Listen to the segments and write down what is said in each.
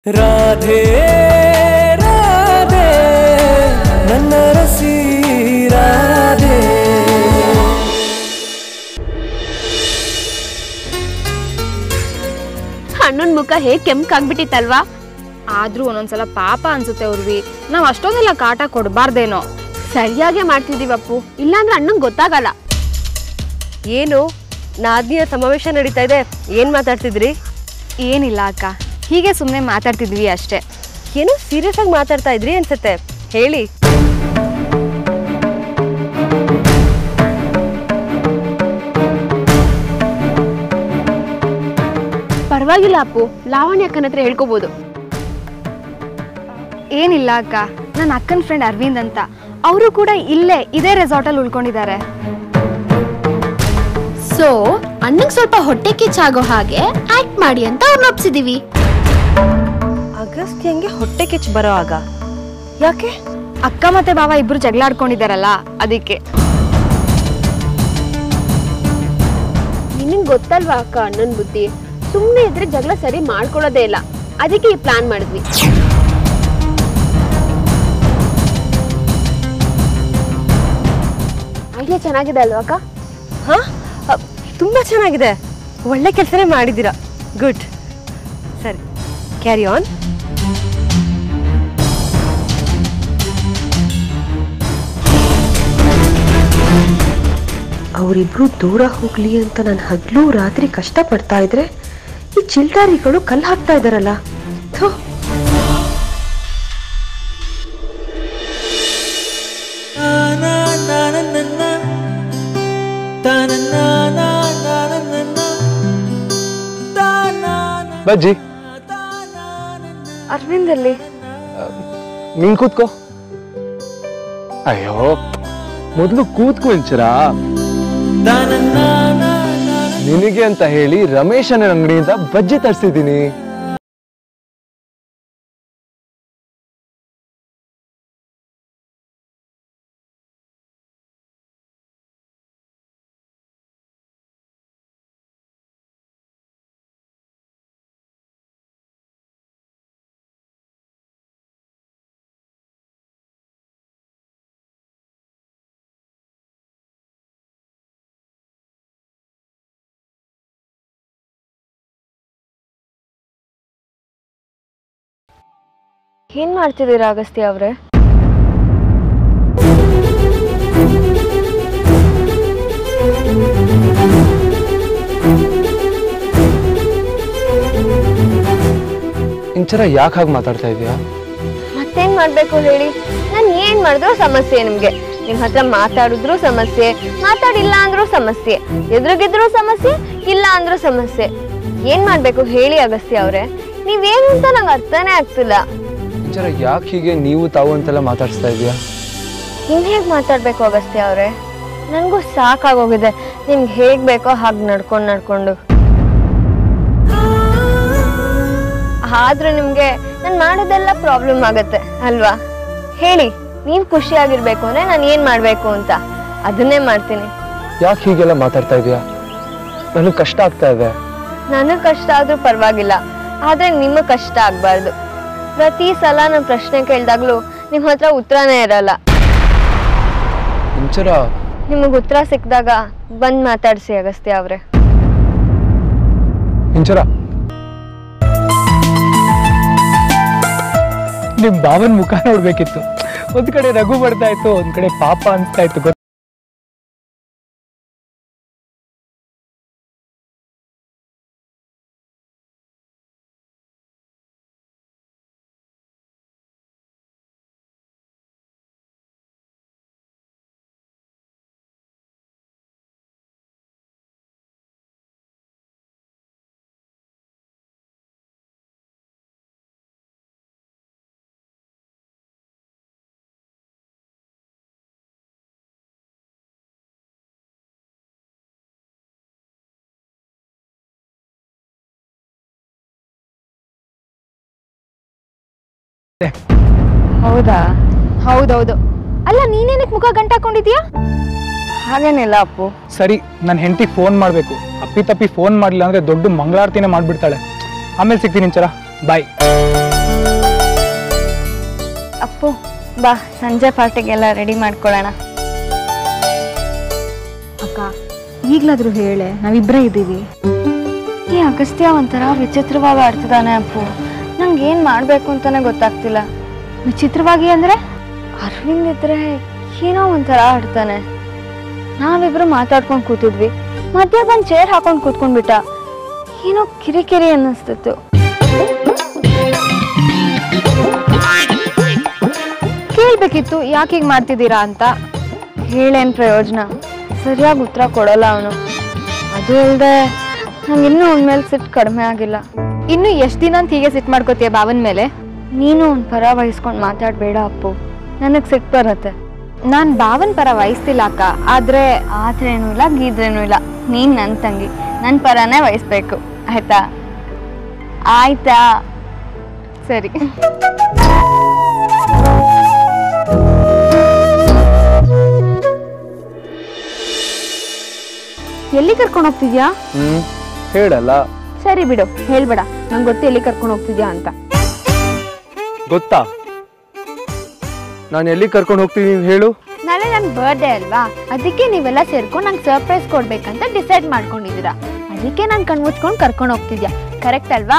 ರಾಧೆ ರಾಧೆ ನನ್ನ ರಸಿ ರಾಧೆ ಅಣ್ಣನ ಮುಖ ಹೇಗ್ ಕೆಂಪಾಗ್ಬಿಟ್ಟಿತ್ತಲ್ವಾ ಆದ್ರೂ ಒಂದೊಂದ್ಸಲ ಪಾಪ ಅನ್ಸುತ್ತೆ ಉರ್ವಿ ನಾವ್ ಅಷ್ಟೊಂದೆಲ್ಲ ಕಾಟ ಕೊಡ್ಬಾರ್ದೇನೋ ಸರಿಯಾಗೆ ಮಾಡ್ತಿದೀವಪ್ಪು ಇಲ್ಲಾಂದ್ರೆ ಅಣ್ಣಂಗ್ ಗೊತ್ತಾಗಲ್ಲ ಏನು ನಾದಿನಿಯ ಸಮಾವೇಶ ನಡೀತಾ ಇದೆ ಏನ್ ಮಾತಾಡ್ತಿದ್ರಿ ಏನಿಲ್ಲ ಅಕ್ಕ ಹೀಗೆ ಸುಮ್ಮನೆ ಮಾತಾಡ್ತಿದ್ವಿ ಅಷ್ಟೇ ಏನು ಸೀರಿಯಸ್ ಆಗಿ ಮಾತಾಡ್ತಾ ಇದ್ರಿ ಅನ್ಸುತ್ತೆ ಹೇಳಿ ಪರವಾಗಿಲ್ಲ ಅಪ್ಪು ಲಾವಣ್ಯ ಅಕ್ಕನ ಹತ್ರ ಹೇಳ್ಕೋಬಹುದು ಏನಿಲ್ಲ ಅಕ್ಕ ನನ್ನ ಅಕ್ಕನ ಫ್ರೆಂಡ್ ಅರವಿಂದ್ ಅಂತ ಅವರು ಕೂಡ ಇಲ್ಲೇ ಇದೇ ರೆಸಾರ್ಟಲ್ಲಿ ಉಳ್ಕೊಂಡಿದ್ದಾರೆ ಸೊ ಅಣ್ಣಂಗ್ ಸ್ವಲ್ಪ ಹೊಟ್ಟೆ ಕಿಚ್ಚಾಗೋ ಹಾಗೆ ಆಕ್ಟ್ ಮಾಡಿ ಅಂತ ಅವ್ರನ್ನ ಒಪ್ಸಿದೀವಿ ಅಗಸ್ತ್ಯಂಗೆ ಹೊಟ್ಟೆ ಕಿಚ್ಚು ಬರೋ ಆಗ ಯಾಕೆ ಅಕ್ಕ ಮತ್ತೆ ಬಾವ ಇಬ್ರು ಜಗಳ ಆಡ್ಕೊಂಡಿದಾರಲ್ಲ ಅದಕ್ಕೆ ನಿನಗ್ ಗೊತ್ತಲ್ವಾ ಅಕ್ಕ ಅಣ್ಣನ್ ಬುದ್ಧಿ ಸುಮ್ಮನೆ ಇದ್ರೆ ಜಗಳ ಸರಿ ಮಾಡ್ಕೊಳ್ಳೋದೇ ಇಲ್ಲ ಅದಕ್ಕೆ ಈ ಪ್ಲಾನ್ ಮಾಡಿದ್ವಿ ಐಡಿಯಾ ಚೆನ್ನಾಗಿದೆ ಅಲ್ವಾ ಅಕ್ಕ ಹಾ ಅ, ತುಂಬಾ ಚೆನ್ನಾಗಿದೆ ಒಳ್ಳೆ ಕೆಲಸನೇ ಮಾಡಿದ್ದೀರಾ ಗುಡ್ ಸರಿ ಕ್ಯಾರಿ ಆನ್ ಅವರಿಬ್ರು ದೂರ ಹೋಗ್ಲಿ ಅಂತ ನಾನು ಹಗ್ಲು ರಾತ್ರಿ ಕಷ್ಟ ಪಡ್ತಾ ಇದ್ರೆ ಈ ಚಿಲ್ಟಾರಿಗಳು ಕಲ್ಲು ಹಾಕ್ತಾ ಇದಾರಲ್ಲ ಥು. ಬಜ್ಜಿ ಅರವಿಂದ್ ಅಲ್ಲಿ ನೀನ್ ಕೂತ್ಕೋ ಅಯ್ಯೋ ಮೊದ್ಲು ಕೂತ್ಕೋ ಇಂಚರ ನಿನಗೆ ಅಂತ ಹೇಳಿ ರಮೇಶನ ಅಂಗಡಿಯಿಂದ ಬಜ್ಜಿ ತರಿಸಿದ್ದೀನಿ ಏನ್ ಮಾಡ್ತಿದ್ದೀರಾ ಅಗಸ್ತ್ಯ ಅವ್ರೆ ಇಂಚರ ಯಾಕೆ ಹಾಗೆ ಮಾತಾಡ್ತಾ ಇದೀಯಾ ಮತ್ತೇನ್ ಮಾಡ್ಬೇಕು ಹೇಳಿ ನಾನು ಏನ್ ಮಾಡಿದ್ರು ಸಮಸ್ಯೆ ನಿಮ್ಗೆ ನಿಮ್ ಹತ್ರ ಮಾತಾಡಿದ್ರು ಸಮಸ್ಯೆ ಮಾತಾಡಿಲ್ಲ ಅಂದ್ರೂ ಸಮಸ್ಯೆ ಎದುರುಗಿದ್ರು ಸಮಸ್ಯೆ ಇಲ್ಲ ಅಂದ್ರೂ ಸಮಸ್ಯೆ ಏನ್ ಮಾಡ್ಬೇಕು ಹೇಳಿ ಅಗಸ್ತ್ಯ ಅವ್ರೆ ನೀವೇನು ಅಂತ ನಂಗೆ ಅರ್ಥನೇ ಆಗ್ತಿಲ್ಲ ಇಂಚರ ಯಾಕೆ ಹೀಗೆ ನೀವು ತಾವು ಅಂತೆಲ್ಲ ಮಾತಾಡ್ಸ್ತಾ ಇದೀಯಾ ಇನ್ ಹೇಗ್ ಮಾತಾಡ್ಬೇಕು ಅಗಸ್ತ್ಯ ಅವ್ರೆ ನನ್ಗೂ ಸಾಕಾಗೋಗಿದೆ ನಿಮ್ಗೆ ಹೇಗ್ ಬೇಕೋ ಹಾಗೆ ನಡ್ಕೊಂಡು ನಡ್ಕೊಂಡು ಆದ್ರೂ ನಿಮ್ಗೆ ನಾನು ಮಾಡೋದೆಲ್ಲ ಪ್ರಾಬ್ಲಮ್ ಆಗತ್ತೆ ಅಲ್ವಾ ಹೇಳಿ ನೀವ್ ಖುಷಿಯಾಗಿರ್ಬೇಕು ಅಂದ್ರೆ ನಾನು ಏನ್ ಮಾಡ್ಬೇಕು ಅಂತ ಅದನ್ನೇ ಮಾಡ್ತೀನಿ ಯಾಕೆ ಹೀಗೆಲ್ಲ ಮಾತಾಡ್ತಾ ಇದೀಯಾ ನನಗೆ ಕಷ್ಟ ಆಗ್ತಾ ಇದೆ ನನಗ್ ಕಷ್ಟ ಆದ್ರೂ ಪರವಾಗಿಲ್ಲ ಆದ್ರೆ ನಿಮಗ್ ಕಷ್ಟ ಆಗ್ಬಾರ್ದು ಪ್ರತಿ ಸಲ ನಾನು ಪ್ರಶ್ನೆ ಕೇಳ್ದಾಗ್ಲೂ ನಿಮ್ ಹತ್ರ ಉತ್ತರನೇ ಇರಲ್ಲ ಇಂಚರ ನಿಮಗ್ ಉತ್ತರ ಸಿಕ್ಕಿದಾಗ ಬಂದ್ ಮಾತಾಡ್ಸಿ ಅಗಸ್ತ್ಯ ಅವ್ರೆ ಇಂಚರ ನಿಮ್ ಭಾವನ್ ಮುಖ ನೋಡ್ಬೇಕಿತ್ತು ಒಂದ್ ಕಡೆ ರಘು ಬರ್ತಾ ಇತ್ತು ಒಂದ್ ಕಡೆ ಪಾಪ ಅನ್ಸ್ತಾ ಇತ್ತು ಗೊತ್ತಾ? ಹೌದಾ ಹೌದೌದು ಅಲ್ಲ ನೀನೇನಕ್ ಮುಖ ಗಂಟಾಕೊಂಡಿದ್ಯಾ ಹಾಗೇನಿಲ್ಲ ಅಪ್ಪು ಸರಿ ನನ್ನ ಹೆಂಡತಿ ಫೋನ್ ಮಾಡ್ಬೇಕು ಅಪ್ಪಿ ತಪ್ಪಿ ಫೋನ್ ಮಾಡ್ಲಿಲ್ಲ ಅಂದ್ರೆ ದೊಡ್ಡ ಮಂಗಳಾರತಿನೇ ಮಾಡ್ಬಿಡ್ತಾಳೆ ಆಮೇಲೆ ಸಿಗ್ತೀನಿ ಚರ ಬಾಯ್ ಅಪ್ಪು ಬಾ ಸಂಜೆ ಪಾರ್ಟಿಗೆಲ್ಲ ರೆಡಿ ಮಾಡ್ಕೊಳ್ಳೋಣ ಅಕ್ಕ ಈಗ್ಲಾದ್ರೂ ಹೇಳೆ ನಾವಿಬ್ಬರೇ ಇದ್ದೀವಿ ಈ ಅಗಸ್ತ್ಯ ಒಂಥರ ವಿಚಿತ್ರವಾಗಿ ಆಡ್ತಿದ್ದಾನೆ ಅಪ್ಪು ನಂಗೆ ಏನು ಮಾಡಬೇಕು ಅಂತಾನೆ ಗೊತ್ತಾಗ್ತಿಲ್ಲ ವಿಚಿತ್ರವಾಗಿ ಅಂದ್ರೆ ಅರವಿಂದ್ ಇದ್ರೆ ಏನೋ ಒಂಥರ ಆಡ್ತಾನೆ ನಾವಿಬ್ರು ಮಾತಾಡ್ಕೊಂಡು ಕೂತಿದ್ವಿ ಮಧ್ಯ ಬಂದು ಚೇರ್ ಹಾಕೊಂಡು ಕೂತ್ಕೊಂಡ್ಬಿಟ್ಟ ಏನೋ ಕಿರಿಕಿರಿ ಅನ್ನಿಸ್ತಿತ್ತು ಕೇಳ್ಬೇಕಿತ್ತು ಯಾಕೆ ಹೀಗೆ ಮಾಡ್ತಿದ್ದೀರಾ ಅಂತ ಹೇಳೇನ್ ಪ್ರಯೋಜನ ಸರಿಯಾಗಿ ಉತ್ತರ ಕೊಡಲ್ಲ ಅವನು ಅದು ಅಲ್ಲದೆ ನಂಗೆ ಇನ್ನೂ ಅವನ ಮೇಲೆ ಸಿಟ್ಟು ಕಡಿಮೆ ಆಗಿಲ್ಲ ಇನ್ನು ಎಷ್ಟು ದಿನ ಅಂತ ಹೀಗೆ ಸಿಟ್ ಮಾಡ್ಕೋತೀಯ ಭಾವನ್ ಮೇಲೆ ನೀನು ಅವ್ನ ಪರ ವಹಿಸ್ಕೊಂಡು ಮಾತಾಡಬೇಡ ಅಪ್ಪು ನನಗೆ ಸಿಟ್ಟು ಬರುತ್ತೆ ನಾನ್ ಭಾವನ್ ಪರ ವಹಿಸ್ತಿಲ್ಲ ಅಕ್ಕ ಆದ್ರೆ ಆದ್ರೇನು ಇಲ್ಲ ಗೀದ್ರೇನು ಇಲ್ಲ ನೀನು ನನ್ನ ತಂಗಿ ನನ್ನ ಪರನೇ ವಹಿಸ್ಬೇಕು ಆಯ್ತಾ ಆಯ್ತಾ ಸರಿ ಎಲ್ಲಿ ಕರ್ಕೊಂಡು ಹೋಗ್ತಿದ್ಯಾ ಹ್ಮ್ ಹೇಳಲ್ಲ ಸರಿ ಬಿಡು ಹೇಳ್ಬೇಡ ನಂಗೆ ಗೊತ್ತು ಎಲ್ಲಿ ಕರ್ಕೊಂಡು ಹೋಗ್ತಿದ್ಯಾ ಅಂತ ಗೊತ್ತಾ ನಾನು ಎಲ್ಲಿ ಕರ್ಕೊಂಡು ಹೋಗ್ತೀನಿ ನೀನ್ ಹೇಳು ನಾಳೆ ನನ್ನ ಬರ್ಡೇ ಅಲ್ವಾ ಅದಕ್ಕೆ ನೀವೆಲ್ಲ ಸೇರ್ಕೊಂಡು ನಂಗೆ ಸರ್ಪ್ರೈಸ್ ಕೊಡ್ಬೇಕಂತ ಡಿಸೈಡ್ ಮಾಡ್ಕೊಂಡಿದ್ದೀರಾ ಅದಕ್ಕೆ ನಾನು ಕಣ್ಮುಚ್ಕೊಂಡು ಕರ್ಕೊಂಡು ಹೋಗ್ತಿದ್ಯಾ ಕರೆಕ್ಟ್ ಅಲ್ವಾ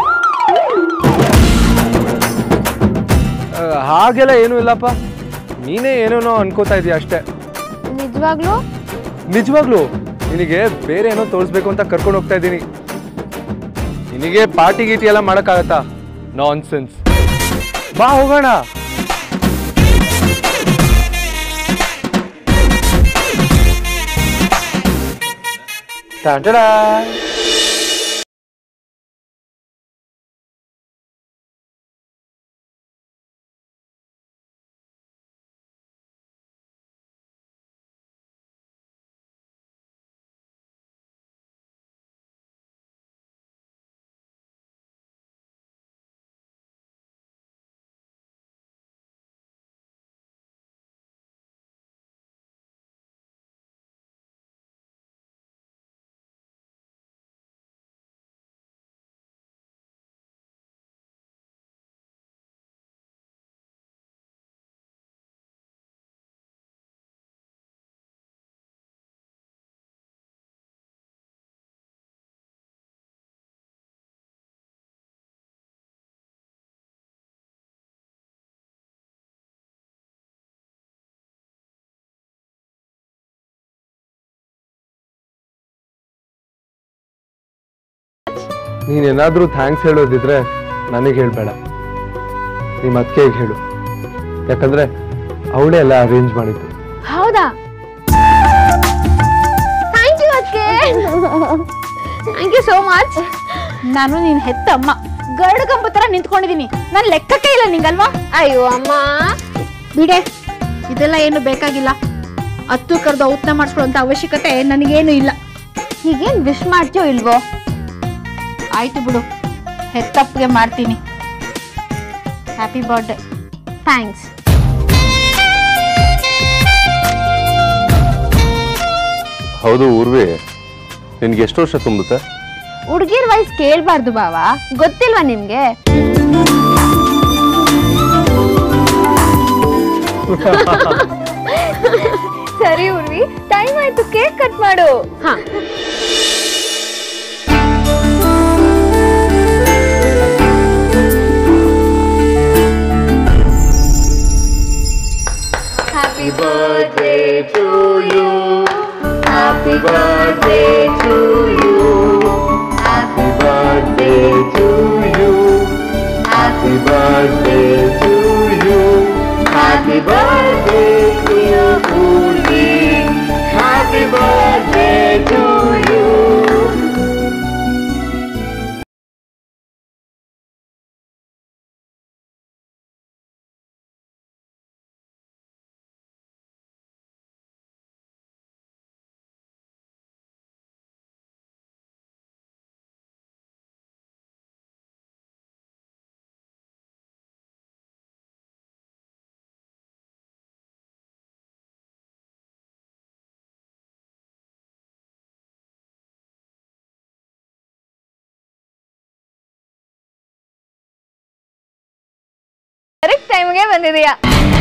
ಆ, ಹಾಗೆಲ್ಲ ಏನೂ ಇಲ್ಲಪ್ಪ ನೀನೇ ಏನೇನೋ ಅನ್ಕೋತಾ ಇದೀಯ ಅಷ್ಟೇ ನಿಜವಾಗ್ಲೂ ನಿಜವಾಗ್ಲು ನಿನಗೆ ಬೇರೆ ಏನೋ ತೋರಿಸ್ಬೇಕು ಅಂತ ಕರ್ಕೊಂಡು ಹೋಗ್ತಾ ಇದ್ದೀನಿ ನಿನಗೆ ಪಾರ್ಟಿ ಗೀಟಿ ಎಲ್ಲ ಮಾಡೋಕ್ಕಾಗತ್ತಾ ನಾನ್ ಸೆನ್ಸ್ ಬಾ ಹೋಗೋಣ ಟಾಟಾ ನೀನೇನಾದ್ರೂ ಥ್ಯಾಂಕ್ಸ್ ಹೇಳೋದಿದ್ರೆ ನನಗೆ ಹೇಳ್ಬೇಡ ನಿಮ್ಮ ಅತ್ತಿಗೆಗೆ ಹೇಳು ಯಾಕಂದ್ರೆ ಅವಳೇ ಎಲ್ಲ ಅರೇಂಜ್ ಮಾಡಿದ್ದು ಹೌದಾ ಥ್ಯಾಂಕ್ ಯು ಅದಕ್ಕೆ ಥ್ಯಾಂಕ್ ಯು ಸೋ ಮಚ್ ನಾನು ನೀನ್ ಹೆತ್ತ ಅಮ್ಮ ಗರಡು ಕಂಬ ತರ ನಿಂತ್ಕೊಂಡಿದೀನಿ ನನ್ ಲೆಕ್ಕಕ್ಕೆ ಇಲ್ಲ ನಿಂಗಲ್ವಾ ಅಯ್ಯೋ ಅಮ್ಮ ಬಿಡೆ ಇದೆಲ್ಲ ಏನು ಬೇಕಾಗಿಲ್ಲ ಹತ್ತು ಕರೆದು ಔತಣ ಮಾಡಿಸ್ಕೊಳ್ಳೋಂಥ ಅವಶ್ಯಕತೆ ನನಗೇನು ಇಲ್ಲ ಹೀಗೇನ್ ವಿಶ್ ಮಾಡ್ತೀಯೋ ಇಲ್ವೋ ಆಯ್ತು ಬಿಡು ಹೆತ್ತಪ್ಪಗೆ ಮಾಡ್ತೀನಿ ಹ್ಯಾಪಿ ಬರ್ಡೇ ಥ್ಯಾಂಕ್ಸ್ ಹೌದು ಊರ್ವಿ ನಿನ್ಗೆ ಎಷ್ಟು ವರ್ಷ ತುಂಬುತ್ತೆ ಹುಡ್ಗಿರ್ ವಯಸ್ಸು ಕೇಳ್ಬಾರ್ದು ಬಾವಾ ಗೊತ್ತಿಲ್ವಾ ನಿಮ್ಗೆ ಸರಿ ಉರ್ವಿ ಟೈಮ್ ಆಯ್ತು ಕೇಕ್ ಕಟ್ ಮಾಡು ಹಾ Happy birthday to you. Happy birthday to you. ಟೈಮ್ಗೆ ಬಂದಿದೀಯಾ